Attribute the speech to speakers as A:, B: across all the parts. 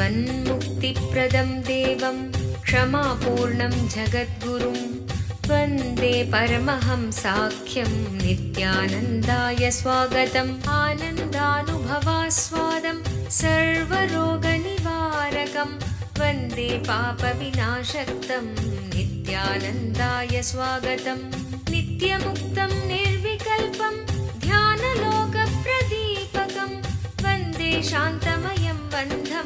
A: जीवन्मुक्तिप्रदं देवं क्षमापूर्णं जगद्गुरुं वन्दे परमहंसाख्यं नित्यानन्दाय स्वागतम् आनन्दानुभवास्वादं सर्वरोगनिवारकं वन्दे पापविनाशक्तं नित्यानन्दाय स्वागतं नित्यमुक्तं निर्विकल्पं ध्यानलोकप्रदीपकं वन्दे शान्तमयं बन्धं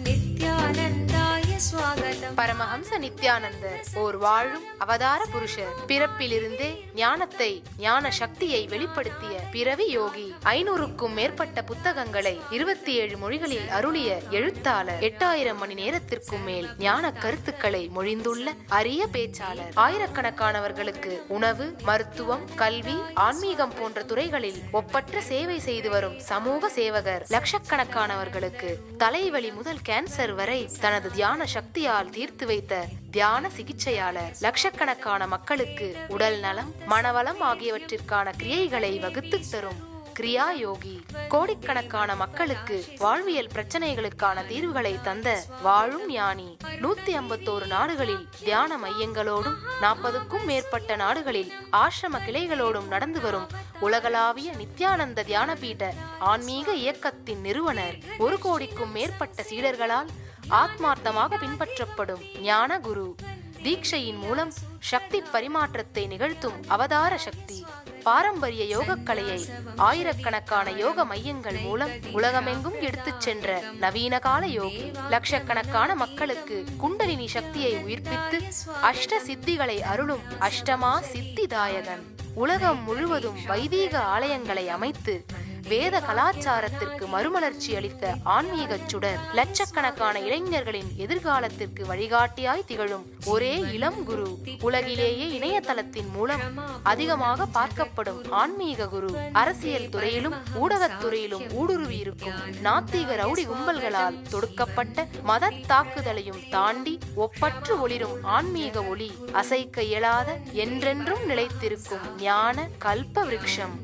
A: नित्यानन्दाय स्वागतम्
B: பரமஹம்ச நித்யானந்தர் ஓர் வாழும் அவதார புருஷர் பிறப்பிலிருந்தே ஞானத்தை ஞான சக்தியை வெளிப்படுத்திய பிறவி யோகி ஐநூறுக்கும் மேற்பட்ட புத்தகங்களை இருபத்தி ஏழு மொழிகளில் அருளிய எழுத்தாளர் எட்டாயிரம் மணி நேரத்திற்கும் மேல் ஞான கருத்துக்களை மொழிந்துள்ள அரிய பேச்சாளர் ஆயிரக்கணக்கானவர்களுக்கு உணவு மருத்துவம் கல்வி ஆன்மீகம் போன்ற துறைகளில் ஒப்பற்ற சேவை செய்து வரும் சமூக சேவகர் லட்சக்கணக்கானவர்களுக்கு தலைவலி முதல் கேன்சர் வரை தனது தியான சக்தியால் தீர்த்து வைத்த தியான சிகிச்சையாளர் லட்சக்கணக்கான மக்களுக்கு உடல் நலம் மனவளம் ஆகியவற்றிற்கான கிரியைகளை வகுத்துத் தரும் கிரியா யோகி கோடிக்கணக்கான மக்களுக்கு வாழ்வியல் பிரச்சனைகளுக்கான தீர்வுகளை தந்த வாழும் ஞானி நூத்தி ஐம்பத்தோரு நாடுகளில் தியான மையங்களோடும் நாற்பதுக்கும் மேற்பட்ட நாடுகளில் ஆசிரம கிளைகளோடும் நடந்து வரும் உலகளாவிய நித்யானந்த தியானபீட ஆன்மீக இயக்கத்தின் நிறுவனர் ஒரு கோடிக்கும் மேற்பட்ட சீடர்களால் ஆத்மார்த்தமாக பின்பற்றப்படும் ஞான குரு தீட்சையின் மூலம் சக்தி பரிமாற்றத்தை நிகழ்த்தும் அவதார சக்தி பாரம்பரிய யோகக்கலையை ஆயிரக்கணக்கான யோக மையங்கள் மூலம் உலகமெங்கும் எடுத்துச் சென்ற நவீன கால யோகி லட்சக்கணக்கான மக்களுக்கு குண்டலினி சக்தியை உயிர்ப்பித்து அஷ்ட சித்திகளை அருளும் அஷ்டமா சித்திதாயகன் உலகம் முழுவதும் வைதீக ஆலயங்களை அமைத்து வேத கலாச்சாரத்திற்கு மறுமலர்ச்சி அளித்த ஆன்மீக சுடர் லட்சக்கணக்கான இளைஞர்களின் எதிர்காலத்திற்கு வழிகாட்டியாய் திகழும் ஒரே இளம் குரு உலகிலேயே இணையதளத்தின் மூலம் அதிகமாக பார்க்கப்படும் ஆன்மீக குரு அரசியல் துறையிலும் ஊடகத் துறையிலும் ஊடுருவி இருக்கும் நாத்திக ரவுடி கும்பல்களால் தொடுக்கப்பட்ட மத தாக்குதலையும் தாண்டி ஒப்பற்று ஒளிரும் ஆன்மீக ஒளி அசைக்க இயலாத என்றென்றும் நிலைத்திருக்கும் ஞான கல்ப விருட்சம்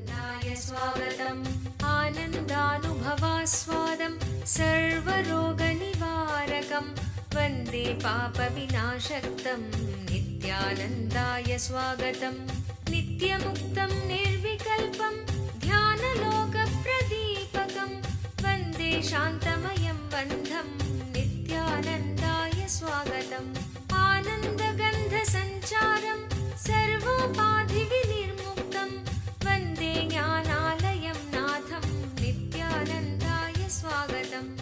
A: स्वागतम् आनन्दानुभवास्वादं सर्वरोगनिवारकं वन्दे पापविनाशक्तं नित्यानन्दाय स्वागतं नित्यमुक्तं निर्विकल्पं ध्यानलोकप्रदीपकं वन्दे शान्तमयं बन्धं नित्यानन्दाय स्वागतम् आनन्दगन्धसञ्चारं सर्वोपाधिविनिर्मुक्तं वन्दे ज्ञानालयं नाथं नित्यानन्दाय स्वागतम्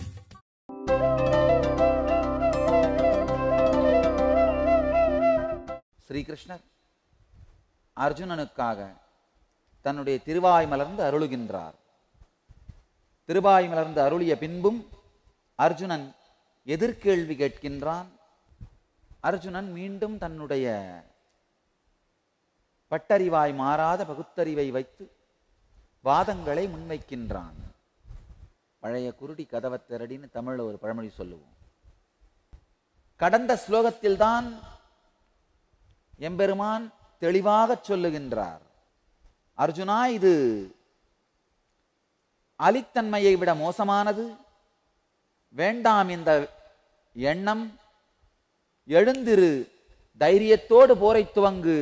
C: ஸ்ரீகிருஷ்ணர் அர்ஜுனனுக்காக தன்னுடைய திருவாய் மலர்ந்து அருளுகின்றார் திருவாய் மலர்ந்து அருளிய பின்பும் அர்ஜுனன் எதிர்கேள்வி கேட்கின்றான் அர்ஜுனன் மீண்டும் தன்னுடைய பட்டறிவாய் மாறாத பகுத்தறிவை வைத்து வாதங்களை முன்வைக்கின்றான் பழைய குருடி கதவத் திரடின்னு தமிழ்ல ஒரு பழமொழி சொல்லுவோம் கடந்த ஸ்லோகத்தில்தான் எம்பெருமான் தெளிவாகச் சொல்லுகின்றார் அர்ஜுனா இது அலித்தன்மையை விட மோசமானது வேண்டாம் இந்த எண்ணம் எழுந்திரு தைரியத்தோடு போரை துவங்கு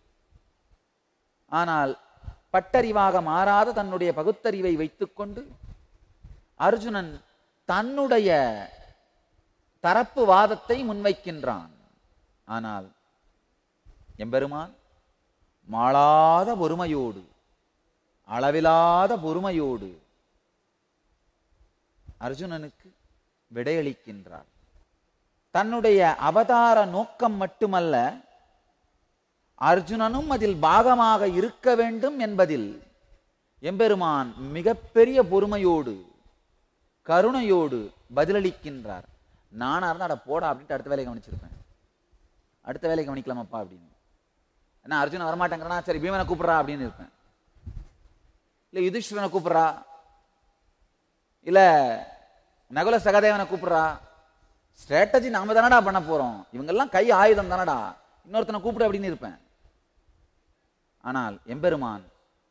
C: ஆனால் பட்டறிவாக மாறாத தன்னுடைய பகுத்தறிவை வைத்துக்கொண்டு அர்ஜுனன் தன்னுடைய தரப்பு வாதத்தை முன்வைக்கின்றான் ஆனால் எம்பெருமான் மாளாத பொறுமையோடு அளவிலாத பொறுமையோடு அர்ஜுனனுக்கு விடையளிக்கின்றார் தன்னுடைய அவதார நோக்கம் மட்டுமல்ல அர்ஜுனனும் அதில் பாகமாக இருக்க வேண்டும் என்பதில் எம்பெருமான் மிகப்பெரிய பொறுமையோடு கருணையோடு பதிலளிக்கின்றார் நானா இருந்தா அட போடா அப்படின்ட்டு அடுத்த வேலையை கவனிச்சிருப்பேன் அடுத்த வேலையை கவனிக்கலாமாப்பா அப்படின்னு என்ன அர்ஜுனன் வரமாட்டேங்கிறானா சரி பீமனை கூப்பிட்றா அப்படின்னு இருப்பேன் இல்லை யுதிஷ்டரனை கூப்பிட்றா இல்லை நகுல சகதேவனை கூப்பிட்றா ஸ்ட்ராட்டஜி நாம தானடா பண்ண போறோம் இவங்கெல்லாம் கை ஆயுதம் தானடா இன்னொருத்தனை கூப்பிடு அப்படின்னு இருப்பேன் ஆனால் எம்பெருமான்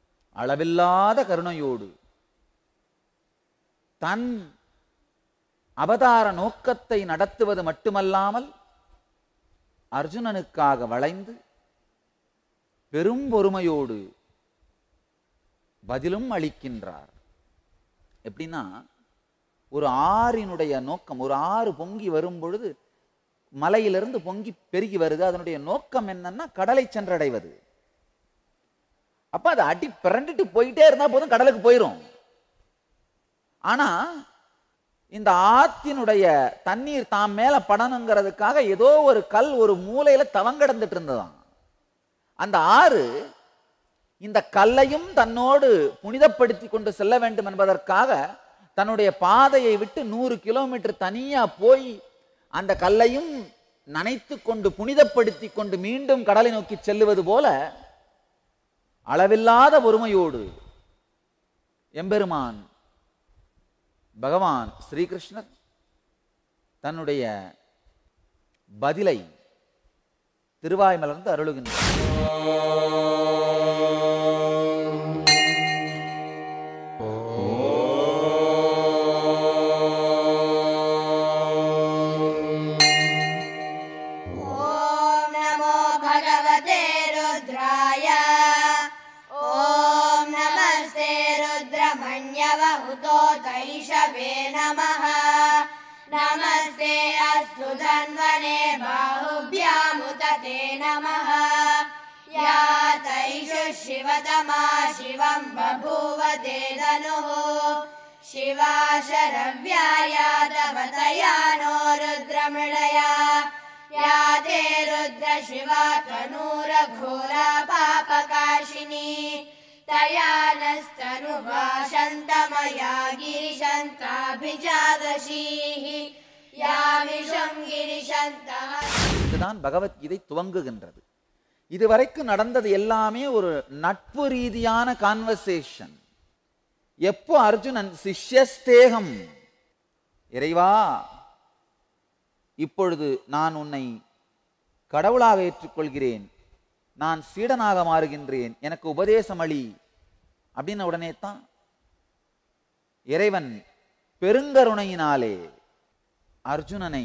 C: அளவில்லாத கருணையோடு தன் அவதார நோக்கத்தை நடத்துவது மட்டுமல்லாமல் அர்ஜுனனுக்காக வளைந்து பெரும் பொறுமையோடு பதிலும் அளிக்கின்றார் எப்படின்னா ஒரு ஆறினுடைய நோக்கம் ஒரு ஆறு பொங்கி வரும் பொழுது மலையிலிருந்து பொங்கி பெருகி வருது அதனுடைய நோக்கம் என்னன்னா கடலை சென்றடைவது அப்ப அது அடி பிறண்டுட்டு போயிட்டே இருந்தா போதும் கடலுக்கு போயிரும் ஆனா இந்த ஆத்தினுடைய தண்ணீர் தாம் மேல படணுங்கிறதுக்காக ஏதோ ஒரு கல் ஒரு மூலையில தவங்கடந்துட்டு இருந்ததாம் அந்த ஆறு இந்த கல்லையும் தன்னோடு புனிதப்படுத்தி கொண்டு செல்ல வேண்டும் என்பதற்காக தன்னுடைய பாதையை விட்டு நூறு கிலோமீட்டர் தனியா போய் அந்த கல்லையும் நனைத்து கொண்டு புனிதப்படுத்தி கொண்டு மீண்டும் கடலை நோக்கி செல்லுவது போல அளவில்லாத பொறுமையோடு எம்பெருமான் பகவான் ஸ்ரீகிருஷ்ணர் தன்னுடைய பதிலை திருவாய் மலர்ந்து அருளுகின்றார்
D: ॐ नमो भगवते रुद्राय ॐ नमस्ते रुद्रमण्यवहुतो तैषवे नमः नमस्ते अस्तु धन्वने बाहुभ्यामुत ते नमः या तैषु शिवतमा शिवम् बभूव ते धनुः शिवा शरव्याया तव तया नो रुद्रमृळया या ते रुद्र शिवा तनूरघोरा पापकाशिनी तया नस्तनुभाषन्तमया गिरिशन्ताभिजादशीः यामिषम् गिरिशन्तः
C: இதுதான் பகவத்கீதை துவங்குகின்றது இதுவரைக்கும் நடந்தது எல்லாமே ஒரு நட்பு ரீதியான கான்வர்சேஷன் எப்போ அர்ஜுனன் சிஷ்யஸ்தேகம் இறைவா இப்பொழுது நான் உன்னை கடவுளாக ஏற்றுக்கொள்கிறேன் நான் சீடனாக மாறுகின்றேன் எனக்கு உபதேசம் அளி அப்படின்ன உடனே தான் இறைவன் பெருங்கருணையினாலே அர்ஜுனனை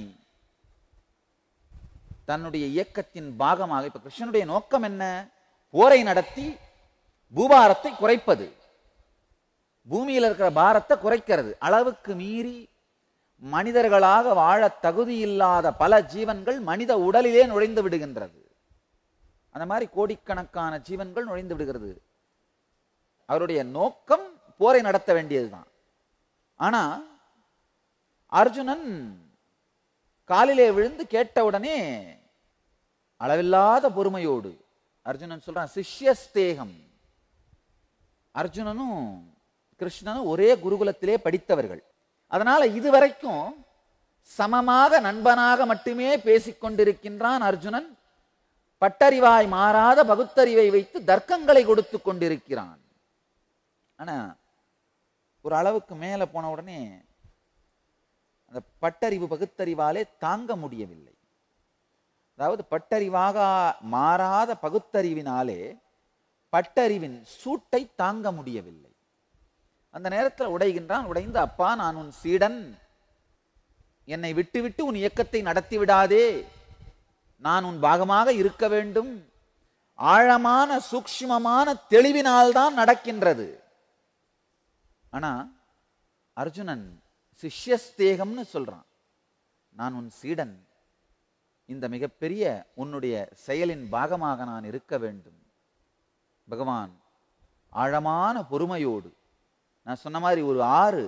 C: தன்னுடைய இயக்கத்தின் பாகமாக இப்ப கிருஷ்ணனுடைய நோக்கம் என்ன போரை நடத்தி பூபாரத்தை குறைப்பது பூமியில் இருக்கிற பாரத்தை குறைக்கிறது அளவுக்கு மீறி மனிதர்களாக வாழ தகுதியில்லாத பல ஜீவன்கள் மனித உடலிலே நுழைந்து விடுகின்றது அந்த மாதிரி கோடிக்கணக்கான ஜீவன்கள் நுழைந்து விடுகிறது அவருடைய நோக்கம் போரை நடத்த வேண்டியதுதான் ஆனா அர்ஜுனன் காலிலே விழுந்து கேட்டவுடனே அளவில்லாத பொறுமையோடு அர்ஜுனன் சொல்றான் சிஷ்யஸ்தேகம் அர்ஜுனனும் கிருஷ்ணனும் ஒரே குருகுலத்திலே படித்தவர்கள் அதனால இதுவரைக்கும் சமமாக நண்பனாக மட்டுமே பேசிக் கொண்டிருக்கின்றான் அர்ஜுனன் பட்டறிவாய் மாறாத பகுத்தறிவை வைத்து தர்க்கங்களை கொடுத்து கொண்டிருக்கிறான் ஆனா ஒரு அளவுக்கு மேல போன உடனே அந்த பட்டறிவு பகுத்தறிவாலே தாங்க முடியவில்லை அதாவது பட்டறிவாக மாறாத பகுத்தறிவினாலே பட்டறிவின் சூட்டை தாங்க முடியவில்லை அந்த நேரத்தில் உடைகின்றான் உடைந்து அப்பா நான் உன் சீடன் என்னை விட்டுவிட்டு உன் இயக்கத்தை நடத்தி விடாதே நான் உன் பாகமாக இருக்க வேண்டும் ஆழமான சூக்ஷ்மமான தெளிவினால்தான் நடக்கின்றது ஆனா அர்ஜுனன் சிஷ்யஸ்தேகம்னு சொல்றான் நான் உன் சீடன் இந்த மிகப்பெரிய உன்னுடைய செயலின் பாகமாக நான் இருக்க வேண்டும் பகவான் ஆழமான பொறுமையோடு நான் சொன்ன மாதிரி ஒரு ஆறு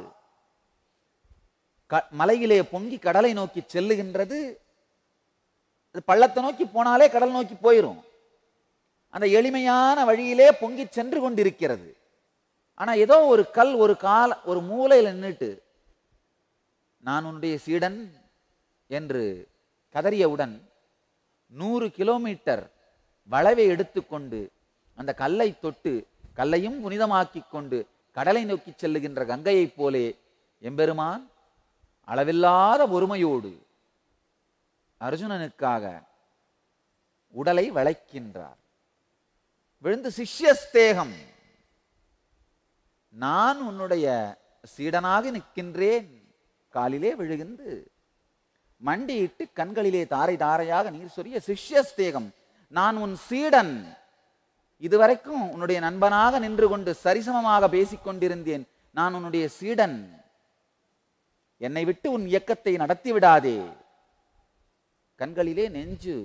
C: க- மலையிலே பொங்கி கடலை நோக்கி செல்லுகின்றது அது பள்ளத்தை நோக்கி போனாலே கடல் நோக்கி போயிரும் அந்த எளிமையான வழியிலே பொங்கி சென்று கொண்டிருக்கிறது ஆனா ஏதோ ஒரு கல் ஒரு கால ஒரு மூலையில் நின்னுட்டு நான் உன்னுடைய சீடன் என்று கதறியவுடன் நூறு கிலோமீட்டர் வளைவை எடுத்துக்கொண்டு அந்த கல்லை தொட்டு கல்லையும் புனிதமாக்கிக் கொண்டு கடலை நோக்கி செல்லுகின்ற கங்கையைப் போலே எம்பெருமான் அளவில்லாத பொறுமையோடு அர்ஜுனனுக்காக உடலை வளைக்கின்றார் விழுந்து சிஷ்யஸ்தேகம் நான் உன்னுடைய சீடனாக நிற்கின்றேன் காலிலே விழுகிந்து மண்டியிட்டு கண்களிலே தாரை தாரையாக நீர் சொரிய சிஷ்யஸ்தேகம் நான் உன் சீடன் இதுவரைக்கும் உன்னுடைய நண்பனாக நின்று கொண்டு சரிசமமாக பேசிக் கொண்டிருந்தேன் நான் உன்னுடைய சீடன் என்னை விட்டு உன் இயக்கத்தை நடத்தி விடாதே கண்களிலே நெஞ்சு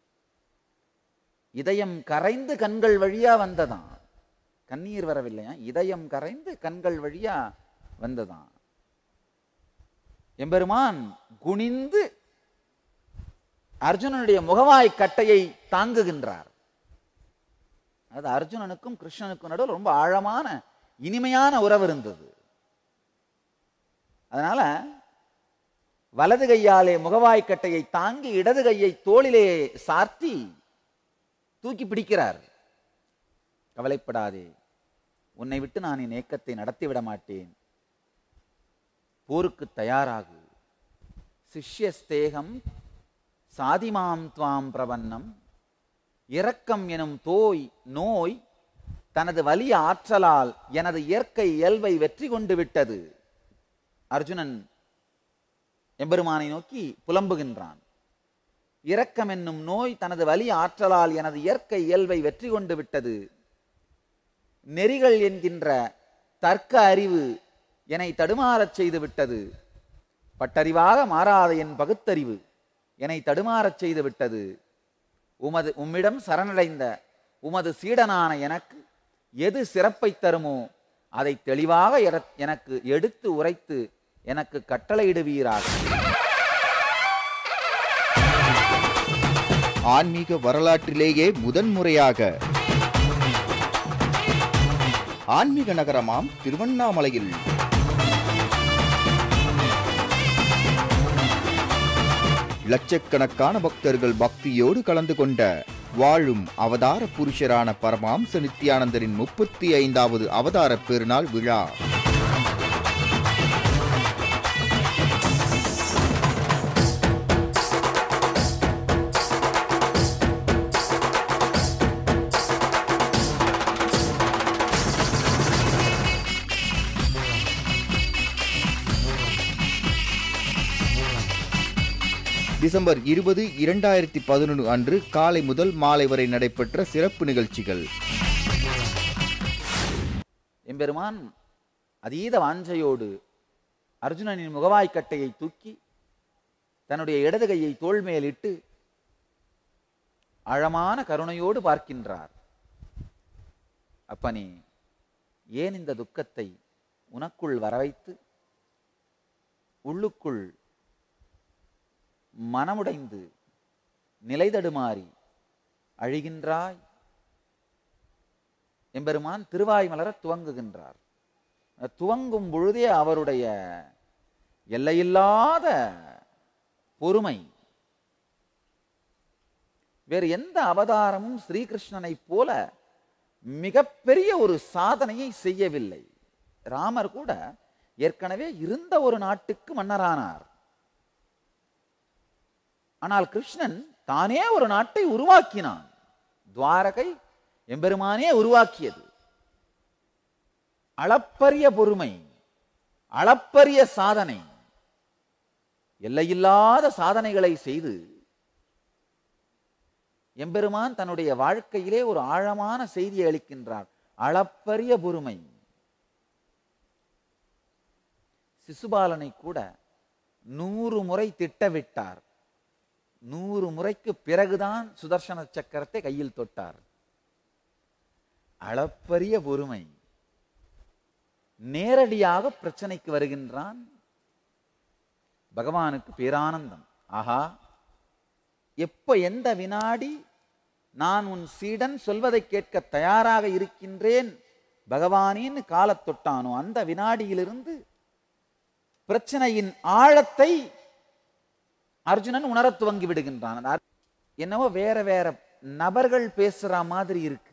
C: இதயம் கரைந்து கண்கள் வழியா வந்ததாம் கண்ணீர் வரவில்லையா இதயம் கரைந்து கண்கள் வழியா வந்ததாம் எம்பெருமான் குனிந்து அர்ஜுனனுடைய முகவாய் கட்டையை தாங்குகின்றார் அது அர்ஜுனனுக்கும் கிருஷ்ணனுக்கும் நடுவில் ரொம்ப ஆழமான இனிமையான உறவு இருந்தது அதனால வலது கையாலே முகவாய் கட்டையை தாங்கி இடது கையை தோளிலே சார்த்தி தூக்கி பிடிக்கிறார் கவலைப்படாதே உன்னை விட்டு நான் என் ஏக்கத்தை நடத்தி விட மாட்டேன் போருக்கு தயாராகு சிஷ்யஸ்தேகம் சாதிமாம் துவாம் பிரபன்னம் இரக்கம் எனும் தோய் நோய் தனது வலிய ஆற்றலால் எனது இயற்கை இயல்பை வெற்றி கொண்டு விட்டது அர்ஜுனன் எம்பெருமானை நோக்கி புலம்புகின்றான் இரக்கம் என்னும் நோய் தனது வலி ஆற்றலால் எனது இயற்கை இயல்பை வெற்றி கொண்டு விட்டது நெறிகள் என்கின்ற தர்க்க அறிவு என்னை தடுமாறச் செய்து விட்டது பட்டறிவாக மாறாத என் பகுத்தறிவு என்னை தடுமாறச் செய்து விட்டது உமது உம்மிடம் சரணடைந்த உமது சீடனான எனக்கு எது சிறப்பை தருமோ அதை தெளிவாக எர- எனக்கு எடுத்து உரைத்து எனக்கு கட்டளையிடுவீராக
E: ஆன்மீக வரலாற்றிலேயே முதன்முறையாக ஆன்மீக நகரமாம் திருவண்ணாமலையில் லட்சக்கணக்கான பக்தர்கள் பக்தியோடு கலந்து கொண்ட வாழும் அவதார புருஷரான பரமாம்ச நித்யானந்தரின் முப்பத்தி ஐந்தாவது அவதார பெருநாள் விழா டிசம்பர் இருபது இரண்டாயிரத்தி பதினொன்று அன்று காலை முதல் மாலை வரை நடைபெற்ற சிறப்பு நிகழ்ச்சிகள்
C: எம்பெருமான் அதீத வாஞ்சையோடு அர்ஜுனனின் முகவாய்க்கட்டையை தூக்கி தன்னுடைய இடது கையை தோள் மேலிட்டு ஆழமான கருணையோடு பார்க்கின்றார் அப்பனே ஏன் இந்த துக்கத்தை உனக்குள் வரவைத்து உள்ளுக்குள் மனமுடைந்து நிலைதடுமாறி அழிகின்றாய் எம்பெருமான் திருவாய் மலரத் துவங்குகின்றார் துவங்கும் பொழுதே அவருடைய எல்லையில்லாத பொறுமை வேறு எந்த அவதாரமும் ஸ்ரீகிருஷ்ணனைப் போல மிகப்பெரிய ஒரு சாதனையை செய்யவில்லை ராமர் கூட ஏற்கனவே இருந்த ஒரு நாட்டுக்கு மன்னரானார் ஆனால் கிருஷ்ணன் தானே ஒரு நாட்டை உருவாக்கினான் துவாரகை எம்பெருமானே உருவாக்கியது அளப்பரிய பொறுமை அளப்பரிய சாதனை எல்லையில்லாத சாதனைகளை செய்து எம்பெருமான் தன்னுடைய வாழ்க்கையிலே ஒரு ஆழமான செய்தியை அளிக்கின்றார் அளப்பரிய பொறுமை சிசுபாலனை கூட நூறு முறை திட்டவிட்டார் நூறு முறைக்கு பிறகுதான் சுதர்சன சக்கரத்தை கையில் தொட்டார் அளப்பரிய பொறுமை நேரடியாக பிரச்சனைக்கு வருகின்றான் பகவானுக்கு பேரானந்தம் ஆஹா எப்ப எந்த வினாடி நான் உன் சீடன் சொல்வதை கேட்க தயாராக இருக்கின்றேன் பகவானின்னு காலத் தொட்டானோ அந்த வினாடியிலிருந்து பிரச்சனையின் ஆழத்தை அர்ஜுனன் உணரத் துவங்கி விடுகின்றான் அது அர்- என்னவோ வேற வேற நபர்கள் பேசுற மாதிரி இருக்கு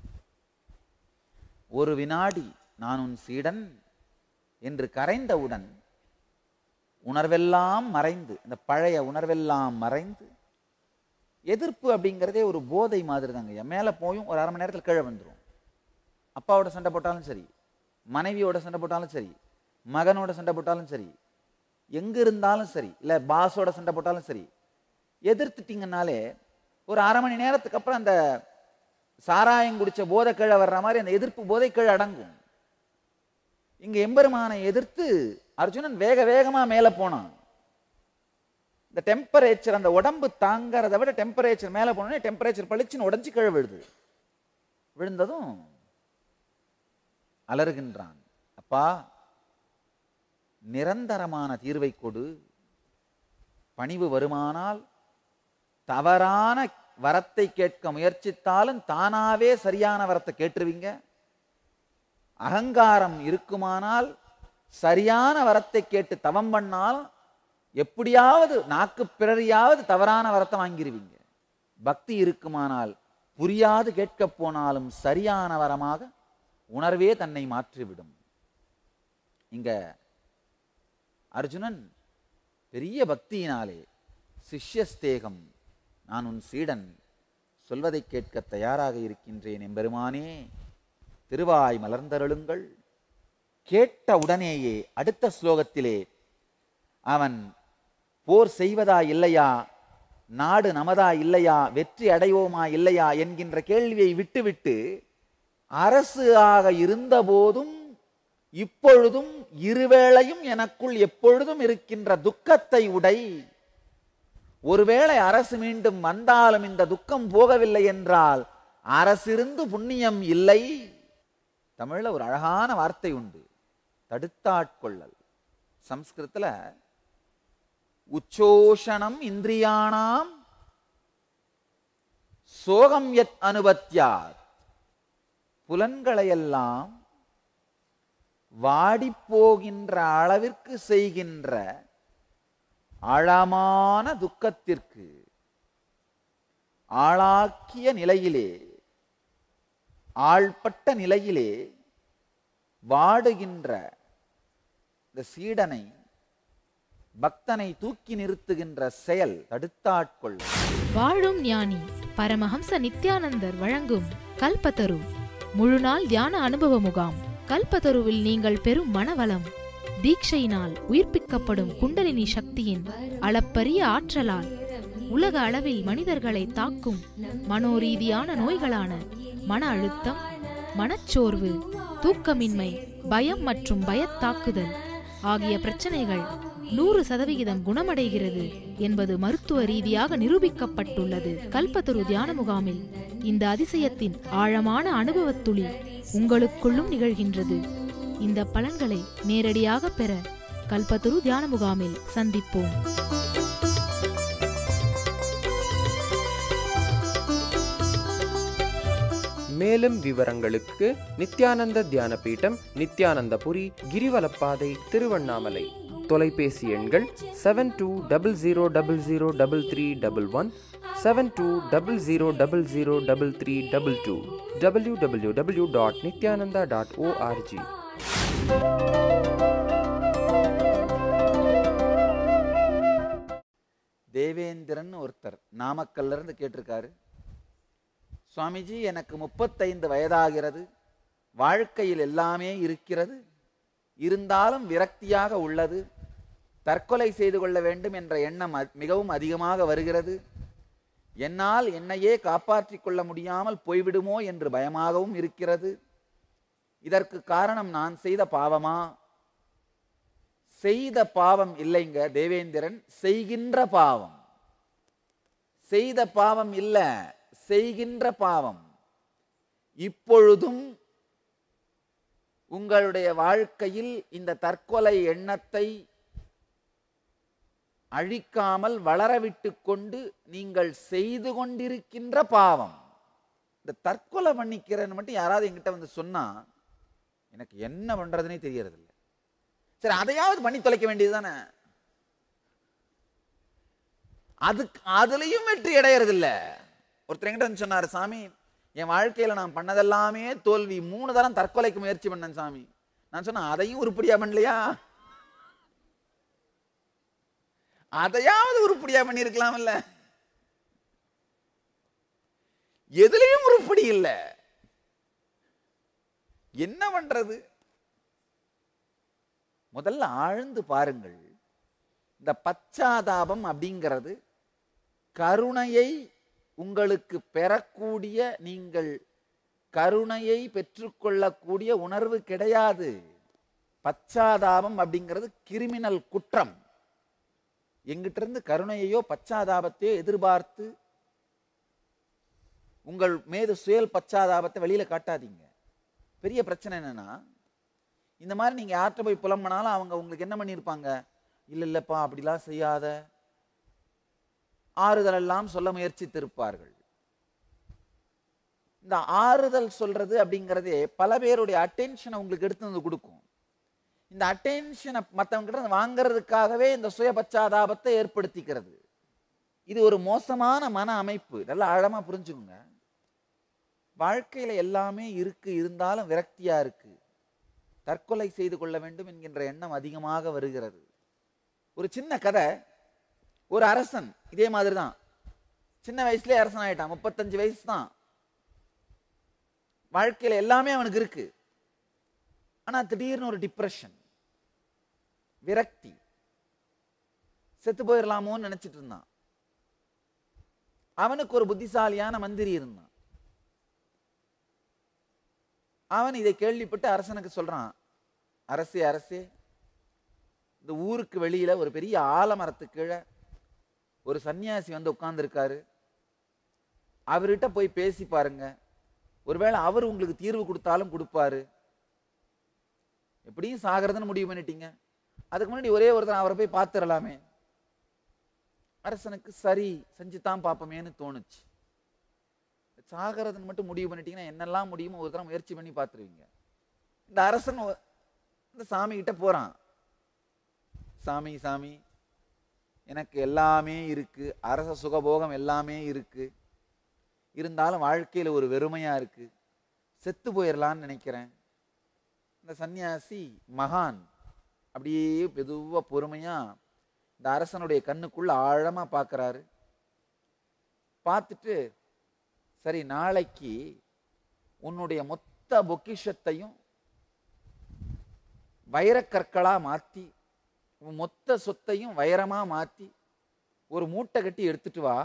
C: ஒரு வினாடி நான் உன் சீடன் என்று கரைந்தவுடன் உணர்வெல்லாம் மறைந்து இந்த பழைய உணர்வெல்லாம் மறைந்து எதிர்ப்பு அப்படிங்கிறதே ஒரு போதை மாதிரி தாங்க மேலே போயும் ஒரு அரை மணி நேரத்தில் கீழே வந்துடும் அப்பாவோட சண்டை போட்டாலும் சரி மனைவியோட சண்டை போட்டாலும் சரி மகனோட சண்டை போட்டாலும் சரி எங்க இருந்தாலும் சரி இல்ல பாஸோட சண்டை போட்டாலும் சரி எதிர்த்துட்டீங்கன்னாலே ஒரு அரை மணி நேரத்துக்கு அப்புறம் அந்த சாராயம் குடிச்ச போதை கீழே வர்ற மாதிரி அந்த எதிர்ப்பு போதை கீழே அடங்கும் இங்க எம்பெருமானை எதிர்த்து அர்ஜுனன் வேக வேகமா மேல போனான் இந்த டெம்பரேச்சர் அந்த உடம்பு தாங்கறதை விட டெம்பரேச்சர் மேல போனோடனே டெம்பரேச்சர் பளிச்சுன்னு உடைஞ்சு கீழே விழுது விழுந்ததும் அலறுகின்றான் அப்பா நிரந்தரமான தீர்வை கொடு பணிவு வருமானால் தவறான வரத்தை கேட்க முயற்சித்தாலும் தானாவே சரியான வரத்தை கேட்டுருவீங்க அகங்காரம் இருக்குமானால் சரியான வரத்தை கேட்டு தவம் பண்ணால் எப்படியாவது நாக்கு பிறறியாவது தவறான வரத்தை வாங்கிருவீங்க பக்தி இருக்குமானால் புரியாது கேட்கப் போனாலும் சரியான வரமாக உணர்வே தன்னை மாற்றிவிடும் இங்க அர்ஜுனன் பெரிய பக்தியினாலே சிஷ்யஸ்தேகம் நான் உன் சீடன் சொல்வதை கேட்க தயாராக இருக்கின்றேன் எம்பெருமானே திருவாய் மலர்ந்தருளுங்கள் கேட்ட உடனேயே அடுத்த ஸ்லோகத்திலே அவன் போர் செய்வதா இல்லையா நாடு நமதா இல்லையா வெற்றி அடைவோமா இல்லையா என்கின்ற கேள்வியை விட்டுவிட்டு அரசு ஆக இருந்த போதும் இப்பொழுதும் இருவேளையும் எனக்குள் எப்பொழுதும் இருக்கின்ற துக்கத்தை உடை ஒருவேளை அரசு மீண்டும் வந்தாலும் இந்த துக்கம் போகவில்லை என்றால் அரசிருந்து புண்ணியம் இல்லை தமிழ்ல ஒரு அழகான வார்த்தை உண்டு தடுத்தாட்கொள்ளல் சம்ஸ்கிருதத்துல உச்சோஷணம் இந்திரியானாம் சோகம் யத் அனுபத்தியாத் புலன்களையெல்லாம் வாடிப்போகின்ற அளவிற்கு செய்கின்ற ஆழமான துக்கத்திற்கு ஆளாக்கிய நிலையிலே ஆள்பட்ட நிலையிலே வாடுகின்ற இந்த சீடனை பக்தனை தூக்கி நிறுத்துகின்ற செயல் தடுத்தாட்கொள்ளும்
B: வாழும் ஞானி பரமஹம்ச நித்யானந்தர் வழங்கும் கல்பத்தரு முழுநாள் தியான அனுபவ முகாம் கல்பத்தருவில் நீங்கள் பெறும் மனவளம் தீட்சையினால் உயிர்ப்பிக்கப்படும் குண்டலினி சக்தியின் அளப்பரிய ஆற்றலால் உலக அளவில் மனிதர்களை தாக்கும் மனோரீதியான நோய்களான மன அழுத்தம் மனச்சோர்வு தூக்கமின்மை பயம் மற்றும் பயத்தாக்குதல் ஆகிய பிரச்சனைகள் நூறு சதவிகிதம் குணமடைகிறது என்பது மருத்துவ ரீதியாக நிரூபிக்கப்பட்டுள்ளது கல்பத்தரு தியான முகாமில் இந்த அதிசயத்தின் ஆழமான அனுபவத் துளி உங்களுக்குள்ளும் நிகழ்கின்றது இந்த பலன்களை நேரடியாக பெற கல்பத்தரு தியான முகாமில் சந்திப்போம்
F: மேலும் விவரங்களுக்கு நித்யானந்த தியான பீடம் நித்யானந்தபுரி கிரிவலப்பாதை திருவண்ணாமலை தொலைபேசி எண்கள் seven two double zero double zero double three double one seven two double zero double zero double three double two W W W dot Nithyananda dot O R G
C: Devendran ஒருத்தர் நாமக்கல்ல இருந்து கேட்டிருக்காரு சுவாமிஜி எனக்கு முப்பத்தைந்து வயதாகிறது வாழ்க்கையில் எல்லாமே இருக்கிறது இருந்தாலும் விரக்தியாக உள்ளது தற்கொலை செய்து கொள்ள வேண்டும் என்ற எண்ணம் அ- மிகவும் அதிகமாக வருகிறது என்னால் என்னையே காப்பாற்றிக் கொள்ள முடியாமல் போய்விடுமோ என்று பயமாகவும் இருக்கிறது இதற்கு காரணம் நான் செய்த பாவமா செய்த பாவம் இல்லைங்க தேவேந்திரன் செய்கின்ற பாவம் செய்த பாவம் இல்ல செய்கின்ற பாவம் இப்பொழுதும் உங்களுடைய வாழ்க்கையில் இந்த தற்கொலை எண்ணத்தை அழிக்காமல் வளரவிட்டுக் கொண்டு நீங்கள் செய்து கொண்டிருக்கின்ற பாவம் இந்த தற்கொலை பண்ணிக்கிறேன்னு மட்டும் யாராவது என்கிட்ட வந்து சொன்னா எனக்கு என்ன பண்றதுனே தெரியறதில்ல சரி அதையாவது பண்ணி தொலைக்க வேண்டியது தானே அதுக்கு அதுலயும் வெற்றி அடையறது இல்ல ஒருத்தர் என்கிட்ட வந்து சொன்னாரு சாமி என் வாழ்க்கையில நான் பண்ணதெல்லாமே தோல்வி மூணு தரம் தற்கொலைக்கு முயற்சி பண்ணேன் சாமி நான் சொன்னேன் அதையும் உருப்படியா பண்ணலையா அதையாவது உருப்படியா பண்ணிருக்கலாம்ல எதுலயும் உருப்படி இல்ல என்ன பண்றது முதல்ல ஆழ்ந்து பாருங்கள் இந்த பச்சாதாபம் அப்படிங்கிறது கருணையை உங்களுக்கு பெறக்கூடிய நீங்கள் கருணையை பெற்றுக்கொள்ளக்கூடிய உணர்வு கிடையாது பச்சாதாபம் அப்படிங்கிறது கிரிமினல் குற்றம் எங்கிட்ட இருந்து கருணையையோ பச்சாதாபத்தையோ எதிர்பார்த்து உங்கள் மீது சுயல் பச்சாதாபத்தை வெளியில காட்டாதீங்க பெரிய பிரச்சனை என்னன்னா இந்த மாதிரி நீங்க யார்கிட்ட போய் புலம்புனாலும் அவங்க உங்களுக்கு என்ன பண்ணியிருப்பாங்க இல்ல இல்லப்பா அப்படிலாம் செய்யாத ஆறுதல் எல்லாம் சொல்ல முயற்சித்திருப்பார்கள் இந்த ஆறுதல் சொல்றது அப்படிங்கிறதே பல பேருடைய அட்டென்ஷனை உங்களுக்கு எடுத்து வந்து கொடுக்கும் இந்த அட்டென்ஷனை மற்றவங்க கிட்ட இருந்து வாங்குறதுக்காகவே இந்த சுய பச்சாதாபத்தை ஏற்படுத்திக்கிறது இது ஒரு மோசமான மன அமைப்பு நல்லா ஆழமா புரிஞ்சுக்குங்க வாழ்க்கையில எல்லாமே இருக்கு இருந்தாலும் விரக்தியா இருக்கு தற்கொலை செய்து கொள்ள வேண்டும் என்கின்ற எண்ணம் அதிகமாக வருகிறது ஒரு சின்ன கதை ஒரு அரசன் இதே மாதிரி தான் சின்ன வயசுலயே அரசன் ஆயிட்டான் முப்பத்தஞ்சு வயசு தான் வாழ்க்கையில எல்லாமே அவனுக்கு இருக்கு ஆனா திடீர்னு ஒரு டிப்ரெஷன் விரக்தி செத்து போயிடலாமோன்னு நினைச்சிட்டு இருந்தான் அவனுக்கு ஒரு புத்திசாலியான மந்திரி இருந்தான் அவன் இதை கேள்விப்பட்டு அரசனுக்கு சொல்றான் அரசே அரசே இந்த ஊருக்கு வெளியில ஒரு பெரிய ஆலமரத்துக்கு கீழே ஒரு சன்னியாசி வந்து உட்கார்ந்துருக்காரு அவர்கிட்ட போய் பேசி பாருங்க ஒருவேளை அவர் உங்களுக்கு தீர்வு கொடுத்தாலும் கொடுப்பாரு எப்படியும் சாகிறதுன்னு முடிவு பண்ணிட்டீங்க அதுக்கு முன்னாடி ஒரே ஒருத்தர் அவரை போய் பார்த்துடலாமே அரசனுக்கு சரி செஞ்சுதான் பார்ப்போமேன்னு தோணுச்சு சாகிறதுன்னு மட்டும் முடிவு பண்ணிட்டீங்கன்னா என்னெல்லாம் முடியுமோ ஒரு தடவை முயற்சி பண்ணி பார்த்துருவீங்க இந்த அரசன் ஒ- இந்த சாமி கிட்ட போறான் சாமி சாமி எனக்கு எல்லாமே இருக்கு அரச சுகபோகம் எல்லாமே இருக்கு இருந்தாலும் வாழ்க்கையில ஒரு வெறுமையா இருக்கு செத்து போயிடலான்னு நினைக்கிறேன் இந்த சன்னியாசி மகான் அப்படியே மெதுவா பொறுமையா இந்த அரசனுடைய கண்ணுக்குள்ள ஆழமா பார்க்கறாரு பார்த்துட்டு சரி நாளைக்கு உன்னுடைய மொத்த பொக்கிஷத்தையும் வைரக்கற்களா மாத்தி உன் மொத்த சொத்தையும் வைரமா மாத்தி ஒரு மூட்டை கட்டி எடுத்துட்டு வா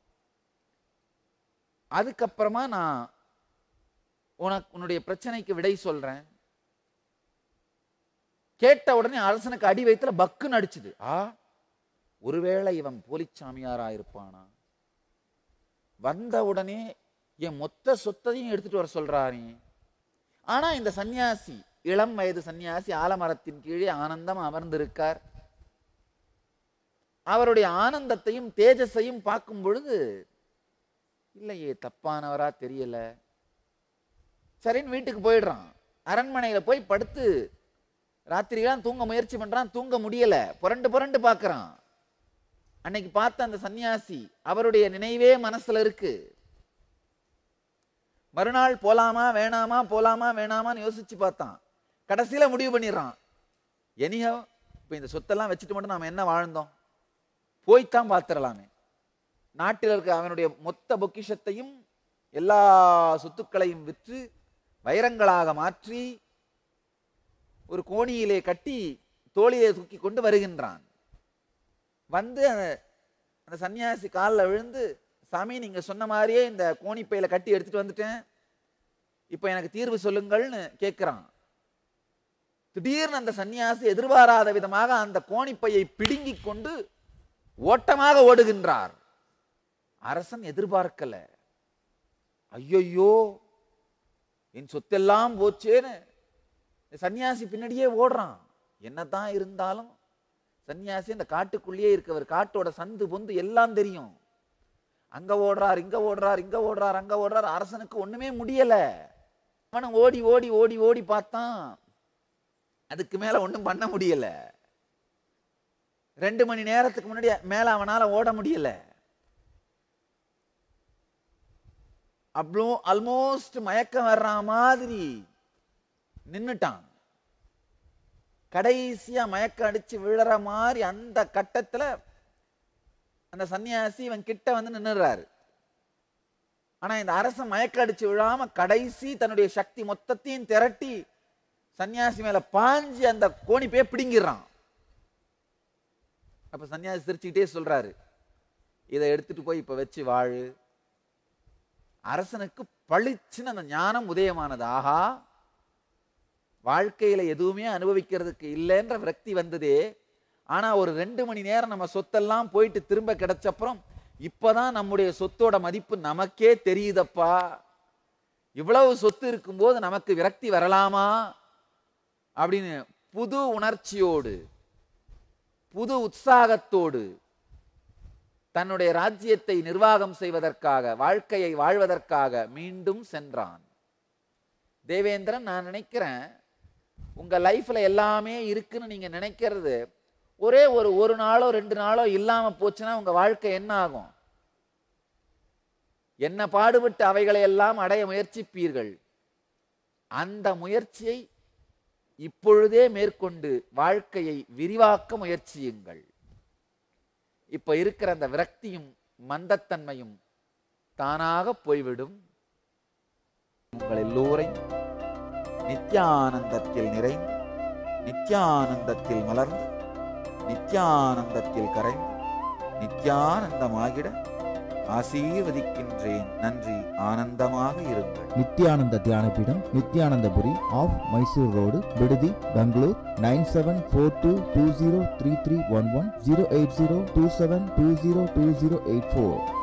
C: அதுக்கப்புறமா நான் உனக்கு உன்னுடைய பிரச்சனைக்கு விடை சொல்றேன் கேட்ட உடனே அரசனுக்கு அடி வயித்துல பக்குன்னு அடிச்சுது ஆ ஒருவேளை இவன் போலிச்சாமியாரா இருப்பானா வந்த உடனே என் மொத்த சொத்தையும் எடுத்துட்டு வர சொல்றானே ஆனா இந்த சன்னியாசி இளம் வயது சன்னியாசி ஆலமரத்தின் கீழே ஆனந்தம் அமர்ந்திருக்கார் அவருடைய ஆனந்தத்தையும் தேஜஸையும் பார்க்கும் பொழுது இல்லையே தப்பானவரா தெரியல சரின்னு வீட்டுக்கு போயிடுறான் அரண்மனையில போய் படுத்து ராத்திரியெல்லாம் தூங்க முயற்சி பண்றான் தூங்க முடியல புரண்டு புரண்டு பார்க்கறான் அன்னைக்கு பார்த்த அந்த சன்னியாசி அவருடைய நினைவே மனசுல இருக்கு மறுநாள் போலாமா வேணாமா போலாமா வேணாமான்னு யோசிச்சு பார்த்தான் கடைசியில முடிவு பண்ணிடுறான் எனிஹோ இப்ப இந்த சொத்தெல்லாம் வச்சுட்டு மட்டும் நாம என்ன வாழ்ந்தோம் போய்த்தான் பார்த்துடலாமே நாட்டில் இருக்க அவனுடைய மொத்த பொக்கிஷத்தையும் எல்லா சொத்துக்களையும் விற்று வைரங்களாக மாற்றி ஒரு கோணியிலே கட்டி தோளிலே தூக்கி கொண்டு வருகின்றான் வந்து அந்த- அந்த சன்னியாசி காலில் விழுந்து சாமி நீங்க சொன்ன மாதிரியே இந்த கோணிப்பையில கட்டி எடுத்துட்டு வந்துட்டேன் இப்போ எனக்கு தீர்வு சொல்லுங்கள்னு கேட்கிறான் திடீர்னு அந்த சன்னியாசி எதிர்பாராத விதமாக அந்த கோணிப்பையை பிடுங்கிக் கொண்டு ஓட்டமாக ஓடுகின்றார் அரசன் எதிர்பார்க்கல ஐயையோ என் சொத்தெல்லாம் போச்சேன்னு இந்த சன்னியாசி பின்னாடியே ஓடுறான் என்னதான் இருந்தாலும் சன்னியாசி இந்த காட்டுக்குள்ளேயே இருக்கவர் காட்டோட சந்து பொந்து எல்லாம் தெரியும் அங்க ஓடுறார் இங்க ஓடுறார் இங்க ஓடுறார் அங்க ஓடுறார் அரசனுக்கு ஒண்ணுமே முடியல அவனும் ஓடி ஓடி ஓடி ஓடி பார்த்தான் அதுக்கு மேல ஒண்ணும் பண்ண முடியல ரெண்டு மணி நேரத்துக்கு முன்னாடி மேல அவனால ஓட முடியல அவ்வளோ ஆல்மோஸ்ட் மயக்கம் வர்ற மாதிரி நின்னுட்டான் கடைசியா மயக்கம் அடிச்சு விழற மாதிரி அந்த கட்டத்துல அந்த சன்னியாசி இவன் கிட்ட வந்து நின்னுறாரு ஆனா இந்த அரசன் மயக்க அடிச்சு விழாம கடைசி தன்னுடைய சக்தி மொத்தத்தையும் திரட்டி சன்னியாசி மேல பாஞ்சு அந்த கோணிப்பைய பிடுங்கிடுறான் அப்ப சன்னியாசி சிரிச்சுக்கிட்டே சொல்றாரு இதை எடுத்துட்டு போய் இப்ப வச்சு வாழு அரசனுக்கு பளிச்சுன்னு அந்த ஞானம் உதயமானது ஆஹா வாழ்க்கையில எதுவுமே அனுபவிக்கிறதுக்கு இல்லைன்ற விரக்தி வந்ததே ஆனா ஒரு ரெண்டு மணி நேரம் நம்ம சொத்தெல்லாம் போயிட்டு திரும்ப கிடைச்சப்புறம் இப்பதான் நம்முடைய சொத்தோட மதிப்பு நமக்கே தெரியுதப்பா இவ்வளவு சொத்து இருக்கும்போது நமக்கு விரக்தி வரலாமா அப்படின்னு புது உணர்ச்சியோடு புது உற்சாகத்தோடு தன்னுடைய ராஜ்யத்தை நிர்வாகம் செய்வதற்காக வாழ்க்கையை வாழ்வதற்காக மீண்டும் சென்றான் தேவேந்திரன் நான் நினைக்கிறேன் உங்க லைஃப்ல எல்லாமே இருக்குன்னு நீங்க நினைக்கிறது ஒரே ஒரு ஒரு நாளோ ரெண்டு நாளோ இல்லாம போச்சுன்னா உங்க வாழ்க்கை என்ன ஆகும் என்ன பாடுபட்டு அவைகளை எல்லாம் அடைய முயற்சிப்பீர்கள் அந்த முயற்சியை இப்பொழுதே மேற்கொண்டு வாழ்க்கையை விரிவாக்க முயற்சியுங்கள் இப்ப இருக்கிற அந்த விரக்தியும் மந்தத்தன்மையும் தானாக போய்விடும் உங்கள் எல்லோரையும் நித்யானந்தத்தில் நிறைந்து நித்யானந்தத்தில் மலர்ந்து நித்யானந்தத்தில் கரைந்து நித்யானந்தமாகிட ஆசீர்வதிக்கின்றேன் நன்றி ஆனந்தமாக இருங்கள்
G: நித்யானந்த தியானபீடம் நித்யானந்தபுரி ஆஃப் மைசூர் ரோடு விடுதி Bangalore nine seven four two two zero three three one one zero eight zero two seven two zero two zero eight four